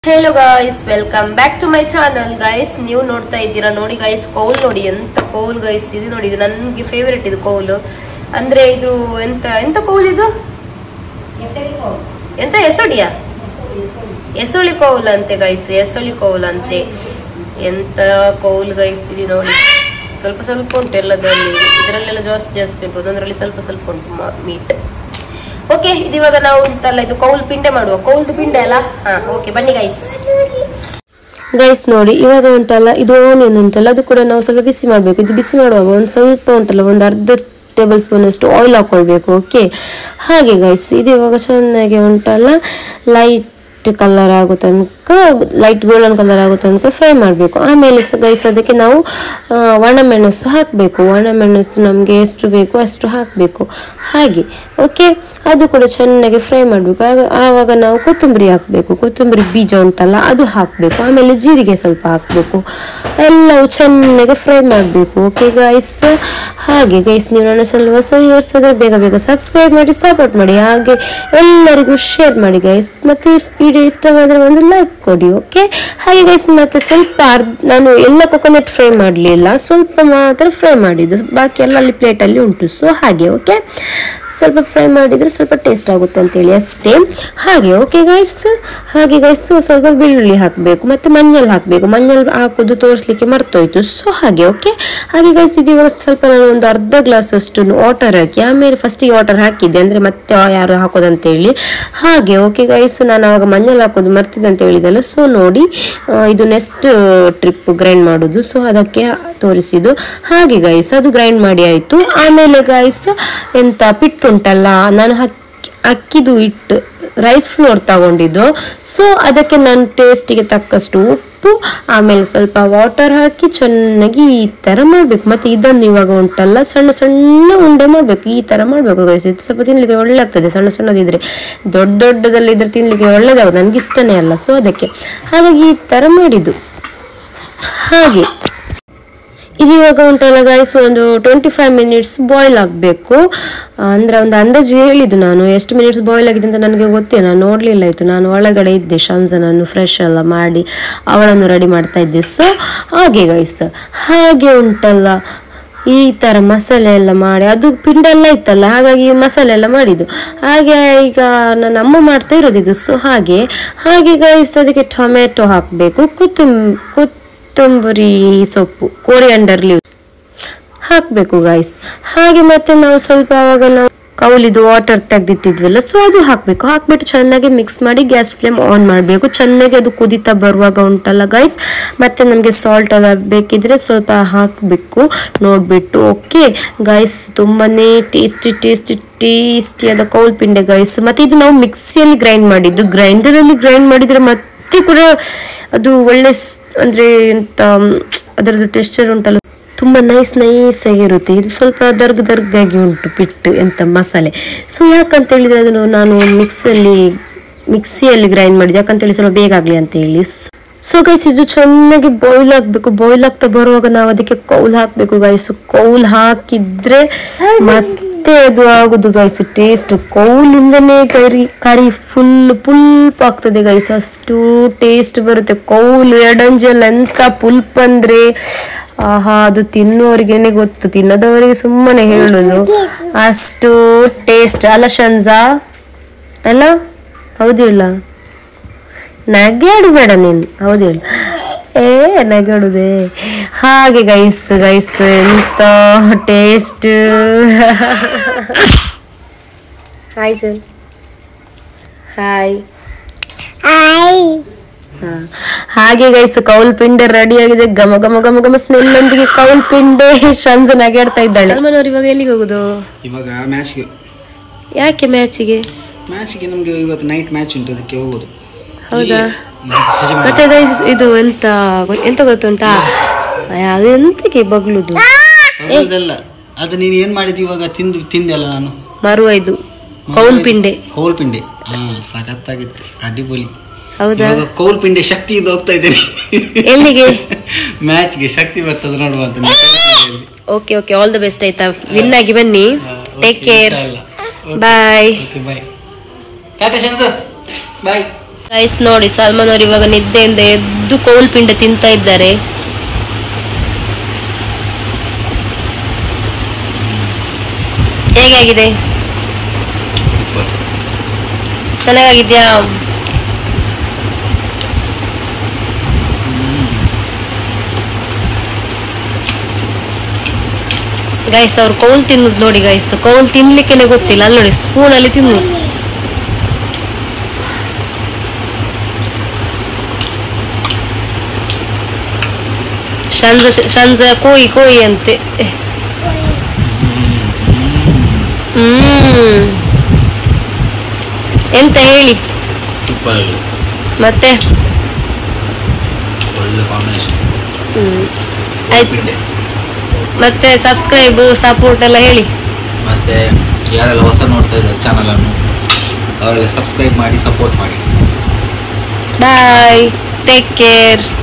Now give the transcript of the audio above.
Hello guys welcome back to my channel guys ನೀವು ನೋಡ್ತಾ ಇದ್ದೀರಾ ನೋಡಿ ಗೈಸ್ ಕೌಲ್ ನೋಡಿ ಎಂತ ಕೌಲ್ ಗೈಸ್ ಇದು ನೋಡಿ ಇದು ನನಗೆ ಫೇವರೆಟ್ ಇದು ಕೌಲ್ ಅಂದ್ರೆ ಇದು ಎಂತ ಎಂತ ಕೌಲ್ ಇದು ಎಂತ ಎಸೋಡಿಯಾ ಎಸೋಳಿ ಕೌಲ್ ಅಂತೆ ಗೈಸ್ ಎಸೋಳಿ ಕೌಲ್ ಅಂತೆ ಎಂತ ಕೌಲ್ ಗೈಸ್ ಇದು ನೋಡಿ ಸ್ವಲ್ಪ ಸ್ವಲ್ಪ ಉಂಟು ಎಲ್ಲದಲ್ಲಿ ಇದರಲ್ಲೆಲ್ಲ ಜಾಸ್ತಿ ಜಾಸ್ತಿ ಉಂಟು ಒಂದೊಂದರಲ್ಲಿ ಸ್ವಲ್ಪ ಸ್ವಲ್ಪ ಉಂಟು ಮೀಟ್ ಓಕೆ ಇದು ಇವಾಗ ನಾವು ಅಂತಲ್ಲ ಇದು ಕೌಲ್ ಪಿಂಡೆ ಮಾಡುವ ಕೌಲ್ದು ಪಿಂಡೆ ಅಲ್ಲ ಹಾ ಓಕೆ ಬನ್ನಿ ಗೈಸ್ ಗೈಸ್ ನೋಡಿ ಇವಾಗ ಉಂಟಲ್ಲ ಇದು ಆನಿಯನ್ ಉಂಟಲ್ಲ ಅದು ಕೂಡ ನಾವು ಸ್ವಲ್ಪ ಬಿಸಿ ಮಾಡಬೇಕು ಇದು ಬಿಸಿ ಮಾಡುವಾಗ ಒಂದು ಸ್ವಲ್ಪ ಉಂಟಲ್ಲ ಒಂದು ಅರ್ಧ ಟೇಬಲ್ ಸ್ಪೂನ್ ಅಷ್ಟು ಆಯಿಲ್ ಹಾಕೊಳ್ಬೇಕು ಓಕೆ ಹಾಗೆ ಗೈಸ್ ಇದು ಇವಾಗ ಚೆನ್ನಾಗಿ ಉಂಟಲ್ಲ ಲೈಟ್ ಕಲರ್ ಆಗೋ ತನಕ ಲೈಟ್ ಗೋಲ್ಡನ್ ಕಲರ್ ಆಗೋ ತನಕ ಫ್ರೈ ಮಾಡಬೇಕು ಆಮೇಲೆ ಗೈಸ್ ಅದಕ್ಕೆ ನಾವು ಆ, ಒಣಮೆಣಸು ಹಾಕಬೇಕು ಒಣಮೆಣಸು ನಮಗೆ ಎಷ್ಟು ಬೇಕು ಅಷ್ಟು ಹಾಕಬೇಕು ಹಾಗೆ ಓಕೆ ಅದು ಕೂಡ ಚೆನ್ನಾಗಿ ಫ್ರೈ ಮಾಡಬೇಕು ಆಗ ಆವಾಗ ನಾವು ಕೊತ್ತಂಬರಿ ಹಾಕಬೇಕು ಕೊತ್ತಂಬರಿ ಬೀಜ ಉಂಟಲ್ಲ ಅದು ಹಾಕಬೇಕು ಆಮೇಲೆ ಜೀರಿಗೆ ಸ್ವಲ್ಪ ಹಾಕಬೇಕು ಎಲ್ಲವೂ ಚೆನ್ನಾಗಿ ಫ್ರೈ ಮಾಡಬೇಕು ಓಕೆ ಗೈಸ್ ಹಾಗೆ ಗೈಸ್ ನೀವು ನನ್ನ ಚಾನಲ್ ಹೊಸ ವ್ಯೂವರ್ಸ್ ಆದರೆ ಬೇಗ ಬೇಗ ಸಬ್ಸ್ಕ್ರೈಬ್ ಮಾಡಿ ಸಪೋರ್ಟ್ ಮಾಡಿ ಹಾಗೆ ಎಲ್ಲರಿಗೂ ಶೇರ್ ಮಾಡಿ ಗೈಸ್ ಮತ್ತೆ ವಿಡಿಯೋ ಇಷ್ಟವಾದರೆ ಒಂದು ಲೈಕ್ ಕೊಡಿ ಓಕೆ ಹಾಗೆ ಗೈಸ್ ಮತ್ತೆ ಸ್ವಲ್ಪ ಅರ್ಧ ನಾನು ಎಲ್ಲ ಕೊಕೊನಟ್ ಫ್ರೈ ಮಾಡಲಿಲ್ಲ ಸ್ವಲ್ಪ ಮಾತ್ರ ಫ್ರೈ ಮಾಡಿದ್ದು ಬಾಕಿ ಎಲ್ಲ ಅಲ್ಲಿ ಪ್ಲೇಟಲ್ಲಿ ಉಂಟು ಸೊ ಹಾಗೆ ಓಕೆ ಸ್ವಲ್ಪ ಫ್ರೈ ಮಾಡಿದರೆ ಸ್ವಲ್ಪ ಟೇಸ್ಟ್ ಆಗುತ್ತೆ ಅಂತೇಳಿ ಅಷ್ಟೇ ಹಾಗೆ ಓಕೆ ಗೈಸ್ ಹಾಗೆ ಗೈಸ್ ಸ್ವಲ್ಪ ಬೆಳ್ಳುಳ್ಳಿ ಹಾಕಬೇಕು ಮತ್ತೆ ಮಂಜಲ್ ಹಾಕಬೇಕು ಮಂಜಲ್ ಹಾಕೋದು ತೋರಿಸ್ಲಿಕ್ಕೆ ಮರ್ತೋಯ್ತು ಸೊ ಹಾಗೆ ಓಕೆ ಹಾಗೆ ಗೈಸ್ ಇದು ಇವಾಗ ಸ್ವಲ್ಪ ನಾನು ಒಂದು ಅರ್ಧ ಗ್ಲಾಸ್ ಅಷ್ಟು ವಾಟರ್ ಹಾಕಿ ಆಮೇಲೆ ಫಸ್ಟಿಗೆ ವಾಟರ್ ಹಾಕಿದ್ದೆ ಅಂದರೆ ಮತ್ತೆ ಯಾರು ಹಾಕೋದಂತೇಳಿ ಹಾಗೆ ಓಕೆ ಗೈಸ್ ನಾನು ಅವಾಗ ಮಂಜಲ್ ಹಾಕೋದು ಮರ್ತಿದ್ದೆ ಅಂತ ಹೇಳಿದಲ್ಲ ಸೊ ನೋಡಿ ಆ, ಇದು ನೆಕ್ಸ್ಟ್ ಟ್ರಿಪ್ ಗ್ರೈಂಡ್ ಮಾಡೋದು ಸೊ ಅದಕ್ಕೆ ತೋರಿಸಿದ್ದು ಹಾಗೆ ಗೈಸ್ ಅದು ಗ್ರೈಂಡ್ ಮಾಡಿ ಆಯಿತು ಆಮೇಲೆ ಗೈಸ್ ಎಂತ ಪಿಟ್ಟು ಉಂಟಲ್ಲ ನಾನು ಹಕ್ಕಿ ಅಕ್ಕಿದು ಹಿಟ್ಟು ರೈಸ್ ಫ್ಲೋರ್ ತಗೊಂಡಿದ್ದು ಸೊ ಅದಕ್ಕೆ ನಾನು ಟೇಸ್ಟಿಗೆ ತಕ್ಕಷ್ಟು ಉಪ್ಪು ಆಮೇಲೆ ಸ್ವಲ್ಪ ವಾಟರ್ ಹಾಕಿ ಚೆನ್ನಾಗಿ ಈ ಥರ ಮಾಡಬೇಕು ಮತ್ತೆ ಇದನ್ನು ಇವಾಗ ಉಂಟಲ್ಲ ಸಣ್ಣ ಸಣ್ಣ ಉಂಡೆ ಮಾಡಬೇಕು ಈ ಥರ ಮಾಡಬೇಕು ಗೈಸ್ ಇದು ಸ್ವಲ್ಪ ತಿನ್ಲಿಕ್ಕೆ ಒಳ್ಳೆ ಆಗ್ತದೆ ಸಣ್ಣ ಸಣ್ಣದಿದ್ರೆ ದೊಡ್ಡ ದೊಡ್ಡದಲ್ಲಿ ಇದ್ರೆ ತಿನ್ಲಿಕ್ಕೆ ಒಳ್ಳೇದಾಗುತ್ತೆ ನನಗೆ ಇಷ್ಟನೇ ಅಲ್ಲ ಸೊ ಅದಕ್ಕೆ ಹಾಗಾಗಿ ಈ ಥರ ಮಾಡಿದ್ದು ಹಾಗೆ ಇದು ಇವಾಗ ಉಂಟಲ್ಲ ಗೈಸ್ ಒಂದು ಟ್ವೆಂಟಿ ಫೈವ್ ಮಿನಿಟ್ಸ್ ಬಾಯ್ಲ್ ಆಗಬೇಕು ಅಂದ್ರೆ ಒಂದು ಅಂದಾಜು ಹೇಳಿದ್ದು ನಾನು ಎಷ್ಟು ಮಿನಿಟ್ಸ್ ಬಾಯ್ಲ್ ಆಗಿದೆ ಅಂತ ನನಗೆ ಗೊತ್ತಿಲ್ಲ ನಾನು ನೋಡಲಿಲ್ಲ ಇತ್ತು ನಾನು ಒಳಗಡೆ ಇದ್ದೆ ಶಾನ್ಸನನ್ನು ಫ್ರೆಶ್ ಎಲ್ಲ ಮಾಡಿ ಅವಳನ್ನು ರೆಡಿ ಮಾಡ್ತಾ ಇದ್ದೆ ಸೊ ಹಾಗೆ ಗೈಸ್ ಹಾಗೆ ಉಂಟಲ್ಲ ಈ ಥರ ಮಸಾಲೆ ಎಲ್ಲ ಮಾಡಿ ಅದು ಪಿಂಡೆಲ್ಲ ಇತ್ತಲ್ಲ ಹಾಗಾಗಿ ಮಸಾಲೆ ಎಲ್ಲ ಮಾಡಿದ್ದು ಹಾಗೆ ಈಗ ನನ್ನ ಅಮ್ಮ ಮಾಡ್ತಾ ಇರೋದಿದು ಸೊ ಹಾಗೆ ಹಾಗೆ ಗೈಸ್ ಅದಕ್ಕೆ ಟೊಮೆಟೊ ಹಾಕಬೇಕು ಕೊತ್ತಂಬ ಕೊತ್ತಂಬರಿ ಸೊಪ್ಪು ಕೋರಿಯಂಡರ್ ಲೀವ್ ಹಾಕಬೇಕು ಗೈಸ್ ಹಾಗೆ ಮತ್ತೆ ನಾವು ಸ್ವಲ್ಪ ಆವಾಗ ನಾವು ಕೌಲಿದು ವಾಟರ್ ತೆಗ್ದಿಟ್ಟಿದ್ವಲ್ಲ ಸೊ ಅದು ಹಾಕಬೇಕು ಹಾಕ್ಬಿಟ್ಟು ಚೆನ್ನಾಗಿ ಮಿಕ್ಸ್ ಮಾಡಿ ಗ್ಯಾಸ್ ಫ್ಲೇಮ್ ಆನ್ ಮಾಡಬೇಕು ಚೆನ್ನಾಗಿ ಅದು ಕುದೀತಾ ಬರುವಾಗ ಉಂಟಲ್ಲ ಗೈಸ್ ಮತ್ತೆ ನಮಗೆ ಸಾಲ್ಟ್ ಎಲ್ಲ ಬೇಕಿದ್ರೆ ಸ್ವಲ್ಪ ಹಾಕಬೇಕು ನೋಡ್ಬಿಟ್ಟು ಓಕೆ ಗೈಸ್ ತುಂಬಾನೇ ಟೇಸ್ಟಿ ಟೇಸ್ಟಿ ಟೇಸ್ಟಿಯಾದ ಕೌಲ್ ಪಿಂಡೆ ಗೈಸ್ ಮತ್ತೆ ಇದು ನಾವು ಮಿಕ್ಸಿಯಲ್ಲಿ ಗ್ರೈಂಡ್ ಮಾಡಿದ್ದು ಗ್ರೈಂಡರಲ್ಲಿ ಗ್ರೈಂಡ್ ಮಾಡಿದ್ರೆ ಮತ್ತೆ ಕೂಡ ಅದು ಒಳ್ಳೆ ಸ್- ಅಂದ್ರೆ ಎಂತ ಅದರದ್ದು ಟೆಕ್ಸ್ಚರ್ ಉಂಟಲ್ಲ ತುಂಬ ನೈಸ್ ನೈಸ್ ಆಗಿರುತ್ತೆ ಇದು ಸ್ವಲ್ಪ ದರ್ಗ್ ದರ್ಗಾಗಿ ಉಂಟು ಪಿಟ್ಟು ಎಂತ ಮಸಾಲೆ ಸೊ ಯಾಕಂತ ಹೇಳಿದ್ರೆ ಅದನ್ನು ನಾನು ಮಿಕ್ಸಲ್ಲಿ ಮಿಕ್ಸಿಯಲ್ಲಿ ಗ್ರೈಂಡ್ ಮಾಡಿದೆ ಯಾಕಂತೇಳಿ ಸ್ವಲ್ಪ ಬೇಗ ಆಗಲಿ ಅಂತ ಹೇಳಿ ಸೊ ಗೈಸ್ ಇದು ಚೆನ್ನಾಗಿ ಬಾಯ್ಲ್ ಆಗಬೇಕು ಬಾಯ್ಲ್ ಆಗ್ತಾ ಬರುವಾಗ ನಾವು ಅದಕ್ಕೆ ಕೌಲ್ ಹಾಕಬೇಕು ಗೈಸ್ ಕೌಲ್ ಹಾಕಿದ್ರೆ ಮತ್ತೆ ಅದು ಆಗುದು ಗೈಸ್ ಟೇಸ್ಟ್ ಕೌಲಿಂದನೇ ಕರಿ ಕರಿ ಫುಲ್ ಪುಲ್ಪ್ ಆಗ್ತದೆ ಗೈಸ್ ಅಷ್ಟು ಟೇಸ್ಟ್ ಬರುತ್ತೆ ಕೌಲ್ ಎಡಂಜಲ್ ಎಂತ ಪುಲ್ಪ್ ಅಂದ್ರೆ ಆಹಾ ಅದು ತಿನ್ನುವವರಿಗೇನೆ ಗೊತ್ತು ತಿನ್ನದವರಿಗೆ ಸುಮ್ಮನೆ ಹೇಳುದು ಅಷ್ಟು ಟೇಸ್ಟ್ ಅಲ್ಲ ಶಂಜಾ ಅಲ್ಲ ಹೌದಿಲ್ಲ ನಗೆಯಾಡಬೇಡ ನೀನು ಹೌದು ಹೇಳು ಏ ನಗೆಡುದೆ ಹಾಗೆ ಗೈಸ್ ಗೈಸ್ ಎಂತ ಟೇಸ್ಟ್ ಹಾಯ್ ಸರ್ ಹಾಯ್ ಹಾ. ಹಾಗೆ ಗೈಸ್ ಕೌಲ್ ಪಿಂಡೆ ರೆಡಿ ಆಗಿದೆ ಘಮ ಘಮ ಘಮ ಘಮ ಸ್ಮೆಲ್ ಒಂದಿಗೆ ಕೌಲ್ ಪಿಂಡೆ ಶಂಜ ನಗಾಡ್ತಾ ಇದ್ದಾಳೆ ಅಮ್ಮನವ್ರು ಇವಾಗ ಎಲ್ಲಿಗೆ ಹೋಗುದು ಇವಾಗ ಮ್ಯಾಚ್ಗೆ ಯಾಕೆ ಮ್ಯಾಚಿಗೆ ಮ್ಯಾಚ್ಗೆ ನಮಗೆ ಇವತ್ತು ನೈಟ್ ಮ್ಯಾಚ್ ಉಂಟು ಅದಕ್ಕೆ ಹೋಗೋದು ಹೌದಾ ಹ್ಮ್. ಯಜಮಾನ. ಮತ್ತೆ guys, ಇದು ಎಂತ ಗೊ- ಎಂತ ಗೊತ್ತುಂಟಾ ಅದು ಎಂತಕ್ಕೆ ಬಗ್ಲುದು ಅದಲ್ಲ ಅದು ನೀನು ಏನ್ ಮಾಡಿದ್ದು ಇವಾಗ ತಿಂದು ತಿಂದೆಲ್ಲ ನಾನು ಮರುವ ಇದು ಕೌಲ್ ಪಿಂಡೆ ಕೌಲ್ ಪಿಂಡೆ ಹಾ ಸಖತ್ತಾಗಿತ್ತು ಅಡ್ಡಿಪೊಲಿ ಹೌದಾ ಇವಾಗ ಕೌಲ್ ಪಿಂಡೆ ಶಕ್ತಿಯಿಂದ ಹೋಗ್ತಾ ಇದ್ದೇನೆ ಎಲ್ಲಿಗೆ ಮ್ಯಾಚ್ಗೆ ಶಕ್ತಿ ಬರ್ತದೆ ನೋಡುವ ಅಂತ okay okay all the best ಆಯ್ತಾ ವಿನ್ ಆಗಿ ಬನ್ನಿ take care bye okay bye tata ಶನ್ಸ ಬಾಯ್ ಗೈಸ್ ನೋಡಿ ಸಲ್ಮಾನ್ ಅವರು ಇವಾಗ ನಿದ್ದೆಯಿಂದ ಎದ್ದು ಕೋಲ್ ಪಿಂಡ ತಿಂತಾ ಇದ್ದಾರೆ ಹೇಗಾಗಿದೆ ಚೆನ್ನಾಗಿದ್ಯಾ ಗೈಸ್ ಅವ್ರು ಕೌಲ್ ತಿನ್ನೋದು ನೋಡಿ ಗೈಸ್ ಕೌಲ್ ತಿನ್ಲಿಕ್ಕೆ ಗೊತ್ತಿಲ್ಲ ಅಲ್ಲಿ ನೋಡಿ ಸ್ಪೂನ್ ಅಲ್ಲಿ ತಿನ್ನು ಶಂಜ ಶಂಜ ಕೋಯಿ ಕೋಯಿ ಅಂತೆ ಹ್ಮ್ ಎಂತ ಹೇಳಿ ಸೂಪರ್ ಮತ್ತೆ ಒಳ್ಳೆ ಕಾಂಬಿನೇಷನ್ ಹ್ಮ್ ಆಯ್ತು ಮತ್ತೆ ಸಬ್ಸ್ಕ್ರೈಬ್ ಸಪೋರ್ಟ್ ಎಲ್ಲ ಹೇಳಿ ಮತ್ತೆ ಯಾರೆಲ್ಲ ಹೊಸ ನೋಡ್ತಾ ಇದ್ದಾರೆ ಚಾನಲನ್ನು ಅವರೆಲ್ಲ ಸಬ್ಸ್ಕ್ರೈಬ್ ಮಾಡಿ ಸಪೋರ್ಟ್ ಮಾಡಿ ಬಾಯ್ ಟೇಕ್ ಕೇರ್